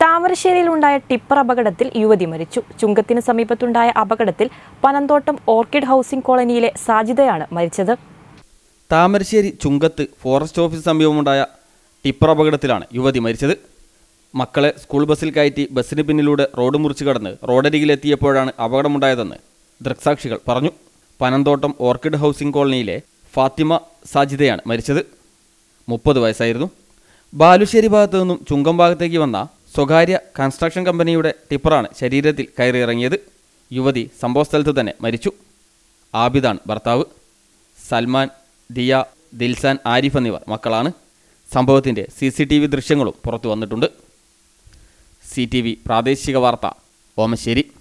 താമരശ്ശേരിയിലുണ്ടായ tipper അപകടത്തിൽ യുവതി മരിച്ചു ചുങ്കത്തിന് സമീപത്തുണ്ടായ അപകടത്തിൽ പനന്തോട്ടം ഓർക്കിഡ് ഹൗസിംഗ് കോളനിയിലെ സാജിദയാണ് മരിച്ചത് താമരശ്ശേരി ചുങ്കത്ത് ഫോറസ്റ്റ് ഓഫീസ് സമീപമുണ്ടായ ടിപ്പർ അപകടത്തിലാണ് യുവതി മരിച്ചത് മക്കളെ സ്കൂൾ ബസ്സിൽ കയറ്റി ബസ്സിന് പിന്നിലൂടെ റോഡ് മുറിച്ച് കടന്ന് റോഡരികിലെത്തിയപ്പോഴാണ് അപകടമുണ്ടായതെന്ന് ദൃക്സാക്ഷികൾ പറഞ്ഞു പനന്തോട്ടം ഓർക്കിഡ് ഹൗസിംഗ് കോളനിയിലെ ഫാത്തിമ സാജിദയാണ് മരിച്ചത് മുപ്പത് വയസ്സായിരുന്നു ബാലുശ്ശേരി ഭാഗത്തു നിന്നും ചുങ്കം ഭാഗത്തേക്ക് വന്ന സ്വകാര്യ കൺസ്ട്രക്ഷൻ കമ്പനിയുടെ ടിപ്പറാണ് ശരീരത്തിൽ കയറിയിറങ്ങിയത് യുവതി സംഭവസ്ഥലത്ത് തന്നെ മരിച്ചു ആബിദാണ് ഭർത്താവ് സൽമാൻ ദിയ ദിൽസാൻ ആരിഫ് എന്നിവർ മക്കളാണ് സംഭവത്തിൻ്റെ സി സി ടി വി ദൃശ്യങ്ങളും പുറത്തു വന്നിട്ടുണ്ട് സി ടി വി പ്രാദേശിക വാർത്ത ഓമശ്ശേരി